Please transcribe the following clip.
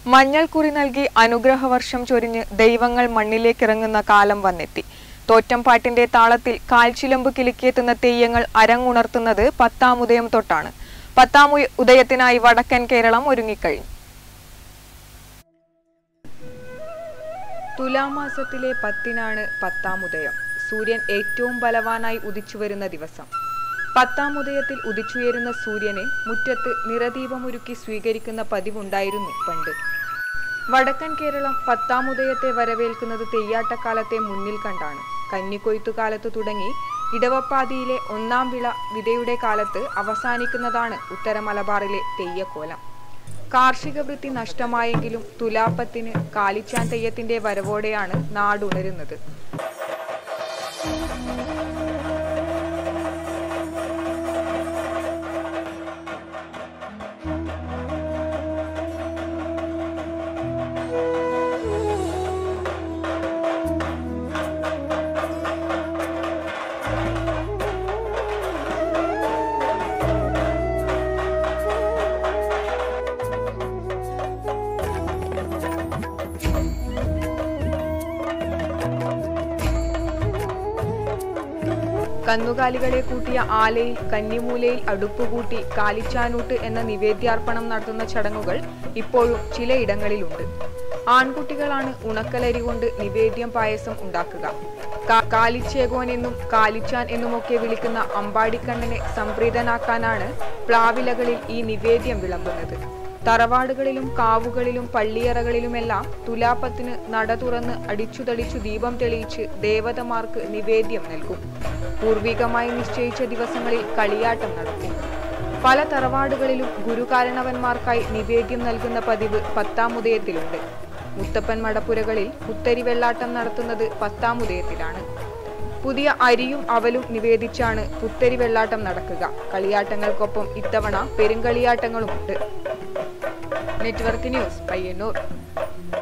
മഞ്ഞൾക്കുറി നൽകി അനുഗ്രഹവർഷം ചൊരിഞ്ഞ് ദൈവങ്ങൾ മണ്ണിലേക്കിറങ്ങുന്ന കാലം വന്നെത്തി തോറ്റംപാട്ടിന്റെ താളത്തിൽ കാൽച്ചിലമ്പ് കിലുക്കിയെത്തുന്ന തെയ്യങ്ങൾ അരങ്ങുണർത്തുന്നത് പത്താം ഉദയം തൊട്ടാണ് പത്താം ഉയ- ഉദയത്തിനായി വടക്കൻ കേരളം ഒരുങ്ങിക്കഴിഞ്ഞു തുലാമാസത്തിലെ പത്തിനാണ് പത്താം ഉദയം സൂര്യൻ ഏറ്റവും ബലവാനായി ഉദിച്ചുവരുന്ന ദിവസം പത്താം ഉദയത്തിൽ ഉദിച്ചുയരുന്ന സൂര്യനെ മുറ്റത്ത് നിറദീപമൊരുക്കി സ്വീകരിക്കുന്ന പതിവുണ്ടായിരുന്നു പണ്ട് വടക്കൻ കേരളം പത്താം ഉദയത്തെ വരവേൽക്കുന്നത് തെയ്യാട്ടക്കാലത്തെ മുന്നിൽ കണ്ടാണ് കന്നിക്കൊയ്ത്തു കാലത്ത് തുടങ്ങി ഇടവപ്പാതിയിലെ ഒന്നാം വിള വിതയുടെ കാലത്ത് അവസാനിക്കുന്നതാണ് ഉത്തര മലബാറിലെ തെയ്യക്കോലം കാർഷിക വൃത്തി നഷ്ടമായെങ്കിലും തുലാപ്പത്തിന് കാലിച്ചാൻ തെയ്യത്തിന്റെ വരവോടെയാണ് നാടുണരുന്നത് കന്നുകാലികളെ കൂട്ടിയ ആലയിൽ കന്നിമൂലയിൽ അടുപ്പുകൂട്ടി കാലിച്ചാനൂട്ട് എന്ന നിവേദ്യാർപ്പണം നടത്തുന്ന ചടങ്ങുകൾ ഇപ്പോഴും ചിലയിടങ്ങളിലുണ്ട് ആൺകുട്ടികളാണ് ഉണക്കലരി കൊണ്ട് നിവേദ്യം പായസം ഉണ്ടാക്കുക കാ- കാലിച്ചേകോൻ എന്നും കാലിച്ചാൻ എന്നുമൊക്കെ വിളിക്കുന്ന അമ്പാടിക്കണ്ണനെ സംപ്രീതനാക്കാനാണ് പ്ലാവിലകളിൽ ഈ നിവേദ്യം വിളമ്പുന്നത് തറവാടുകളിലും കാവുകളിലും പള്ളിയറകളിലുമെല്ലാം തുലാപ്പത്തിന് നട തുറന്ന് അടിച്ചുതളിച്ചു ദീപം തെളിയിച്ച് ദേവതമാർക്ക് നിവേദ്യം നൽകും പൂർവികമായി നിശ്ചയിച്ച ദിവസങ്ങളിൽ കളിയാട്ടം നടത്തും പല തറവാടുകളിലും ഗുരുകാരണവന്മാർക്കായി നിവേദ്യം നൽകുന്ന പതിവ് പത്താം ഉദയത്തിലുണ്ട് മുത്തപ്പൻ മടപ്പുരകളിൽ പുത്തരി വെള്ളാട്ടം നടത്തുന്നത് പത്താം ഉദയത്തിലാണ് പുതിയ അരിയും അവലും നിവേദിച്ചാണ് പുത്തരി വെള്ളാട്ടം നടക്കുക കളിയാട്ടങ്ങൾക്കൊപ്പം ഇത്തവണ പെരുങ്കളിയാട്ടങ്ങളുമുണ്ട് നെറ്റ്വർക്ക് ന്യൂസ് പയ്യന്നൂർ